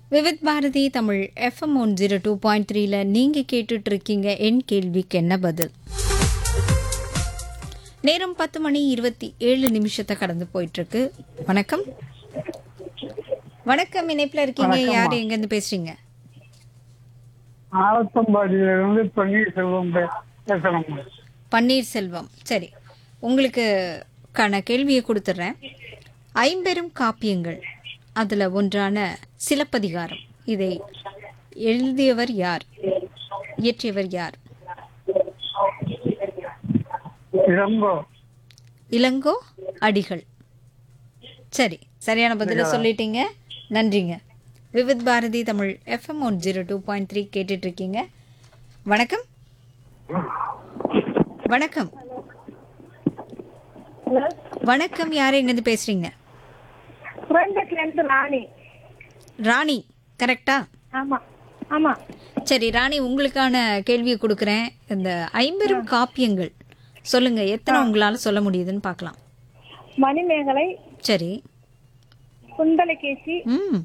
Vividh Bharati Tamil FM one zero two point த்ரீல நீங்கள் கேட்டுட்டு இருக்கீங்க என் கேள்விக்கு என்ன பதில் நேரம் பத்து மணி இருபத்தி ஏழு நிமிஷத்தை கடந்து போயிட்டு இருக்கு வணக்கம் வணக்கம் இணைப்பில் இருக்கீங்க யார் எங்கேருந்து பேசுறீங்க ஆலத்தம்பாடியிலிருந்து பன்னீர்செல்வம் பே- பேசுறேன் பன்னீர்செல்வம் சரி உங்களுக்கு கான கேள்வியை கொடுத்துட்றேன் ஐம்பெரும் காப்பியங்கள் அதில் ஒன்றான சிலப்பதிகாரம் இதை எழுதியவர் யார் இயற்றியவர் யார் இளங்கோ இளங்கோ அடிகள் சரி சரியான பதில சொல்லிட்டீங்க நன்றிங்க Vividh Bharati Tamil FM one zero two point three கேட்டுட்டு இருக்கீங்க வணக்கம் வணக்கம் வணக்கம் யார் எங்கேருந்து பேசுறீங்க குழந்தைலேருந்து ராணி ராணி கரெக்டா ஆமா ஆமா சரி ராணி உங்களுக்கான கேள்வியை கொடுக்குறேன் இந்த ஐம்பெரும் காப்பியங்கள் சொல்லுங்க எத்தனை உங்களால சொல்ல முடியுதுன்னு பார்க்கலாம் மணிமேகலை சரி குண்டலகேசி ம்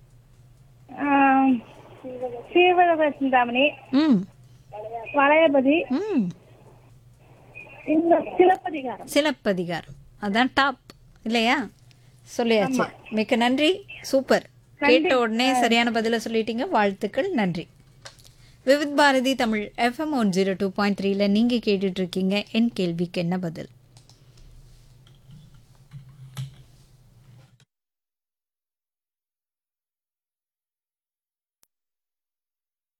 சீவக சிந்தாமணி ம் வளையபதி ம் இந்த சிலப்பதிகாரம் சிலப்பதிகாரம் அதான் டாப் இல்லையா சொல்லியாச்சு மிக்க நன்றி சூப்பர் கேட்ட உடனே சரியான பதில சொல்லிட்டீங்க வாழ்த்துக்கள் நன்றி Vividh Bharati Tamil FM one zero two point த்ரீல நீங்கள் கேட்டுட்டு இருக்கீங்க என் கேள்விக்கு என்ன பதில்